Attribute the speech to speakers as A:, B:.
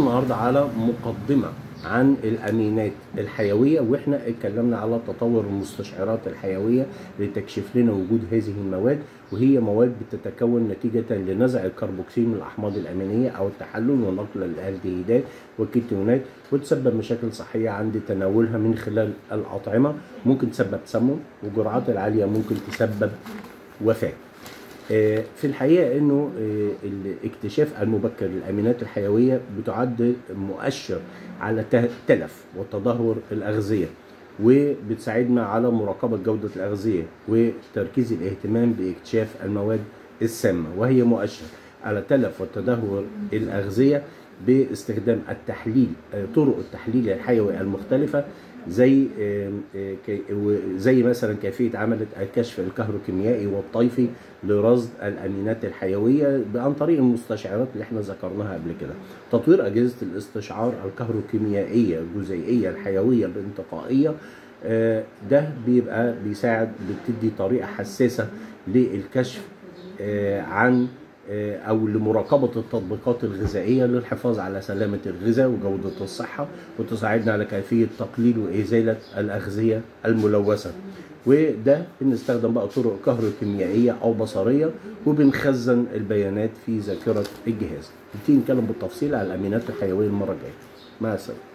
A: النهارده على مقدمه عن الامينات الحيويه واحنا اتكلمنا على تطور المستشعرات الحيويه لتكشف لنا وجود هذه المواد وهي مواد بتتكون نتيجه لنزع الكربوكسيل من الاحماض الامينيه او التحلل ونقل الالدهيدات والكيتونات وتسبب مشاكل صحيه عند تناولها من خلال الاطعمه ممكن تسبب تسمم والجرعات العاليه ممكن تسبب وفاه في الحقيقه انه الاكتشاف المبكر للامينات الحيويه بتعد مؤشر على تلف وتدهور الاغذيه وبتساعدنا على مراقبه جوده الاغذيه وتركيز الاهتمام باكتشاف المواد السامه وهي مؤشر على تلف وتدهور الاغذيه باستخدام التحليل طرق التحليل الحيوي المختلفه زي زي مثلا كيفيه عمل الكشف الكهروكيميائي والطيفي لرصد الامينات الحيويه عن طريق المستشعرات اللي احنا ذكرناها قبل كده. تطوير اجهزه الاستشعار الكهروكيميائيه الجزيئيه الحيويه الانتقائيه ده بيبقى بيساعد بتدي طريقه حساسه للكشف عن او لمراقبه التطبيقات الغذائيه للحفاظ على سلامه الغذاء وجوده الصحه وتساعدنا على كيفيه تقليل وازاله الاغذيه الملوثه وده بنستخدم بقى طرق كهروكيميائيه او بصريه وبنخزن البيانات في ذاكره الجهاز نبتدي نتكلم بالتفصيل على الامينات الحيويه المره الجايه مع السلامه